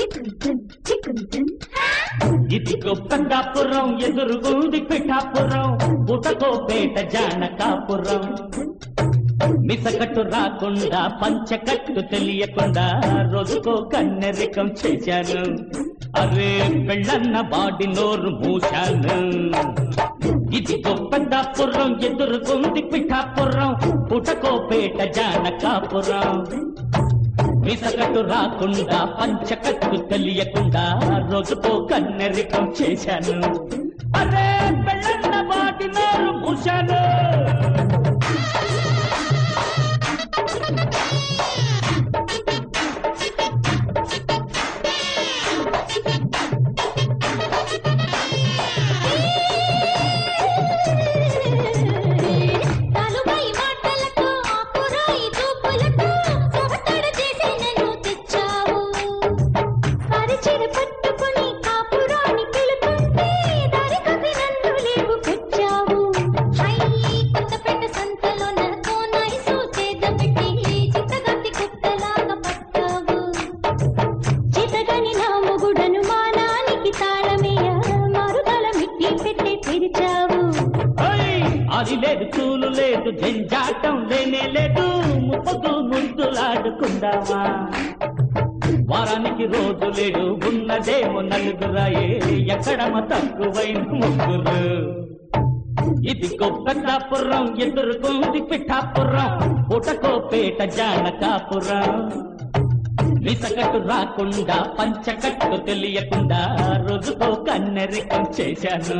ఇది గొప్పంగాపురం ఎదురుగుంది పిఠాపురం పుటకోపేట జానకాపురం మిసకట్టు రాకుండా పంచకట్టు తెలియకుండా రోజుకో కన్నెరికం చేశాను అరే పెళ్ళన్న బాడీ నోరు మూశాను ఇది గొప్పంగాపురం ఎదురుగుంది పిఠాపురం పుటకోపేట జానకాపురం మిసకట్టు రాకుండా పంచకట్టు తెలియకుండా రోజుకో కన్నెరికం చేశాను అరే పెళ్ళన్న బాటి నోరు మూశాను తలుపై మాటలతో ఆకురాయి చూపులతో సవతడ చేసి నన్ను తెచ్చావు పరిచిర పట్టుకుని కాపురాన్ని పిలుతుంటే దారి కప్పి నన్ను లేవు పెట్టావు హై కొత్తపేట సంతలో నాతో నైసు చేత పెట్టి చిత్తగత్తి కుక్కలాగా పట్టావు చితగని నా మొగుడను మానానికి తాళమేయ మారుదల మిట్టి పెట్టి తెరిచావు ఓయ్! అది లేదు చూలు లేదు జంజాటం లేనే లేదు ముప్పదు ముద్దులాడుకుందామా వారానికి రోజు లేడు ఉన్నదేమో నలుగురాయే ఎక్కడమ తక్కువైన ముగ్గురు ఇది గొప్పతాపురం ఎదురుకుంది పిఠాపురం పుటకోపేట జానకాపురం విసకట్టు రాకుండా పంచకట్టు తెలియకుండా రోజుకో కన్నెరికం చేశాను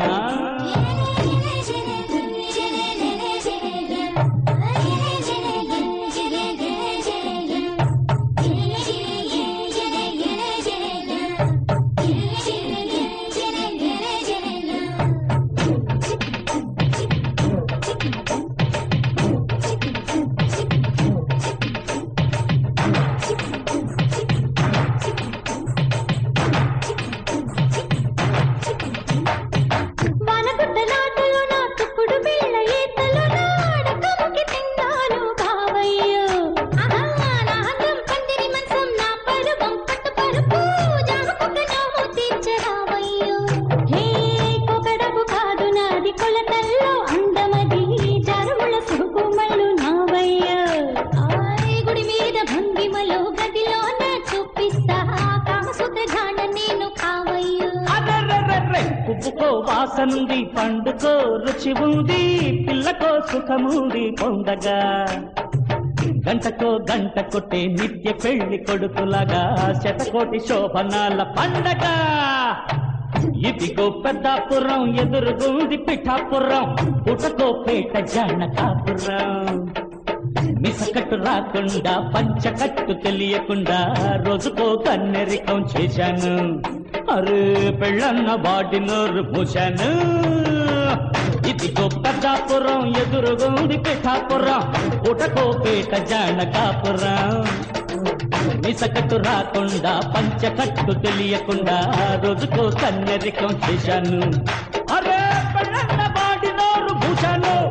వానగుడ్డలాటలో నా తుక్కుడు బిళ్ళ ఈతలో నా అడకముకి తిన్నాను బావయ్యో. ఆహా, నా అందం పందిరి మంచం, నా పరువం పట్టు పరుపు, జామకుక్క నోము తీర్చరావయ్యో. హే, కొకడపు కాదు నాది కొలతల్లో అందమది, జారుముల సుకుమలు నావయ్యో. ఆయ్, గుడి మీద భంగిమలో గదిలోన చూపిస్తా కామసూత్ర ఝాండ నేను కావయ్యో అర్రర్రర్రర్రె, పువ్వుకో వాసనుంది పండుకో రుచి ఉంది పిల్లకో సుఖముంది పొందగా గంటకో గంట కొట్టే నిత్య పెళ్లి కొడుకులాగా శతకోటి శోభనాల పండగ ఇదిగో పెద్దాపురం ఎదురుగుంది పిఠాపురం పుటకో పేట జానకాపురం మిసకట్టు రాకుండా పంచకట్టు తెలియకుండా రోజుకో కన్నెరికం చేశాను అరే పెళ్ళన్న బాటి నోరు మూశాను ఇది గొప్పదాపురం ఎదురుగుంది పిఠాపురం పుటకో పేట జానకాపురం మిసకట్టు రాకుండా పంచకట్టు తెలియకుండా రోజుకో కన్నెరికం చేశాను అరే పెళ్ళన్న బాటి నోరు మూశాను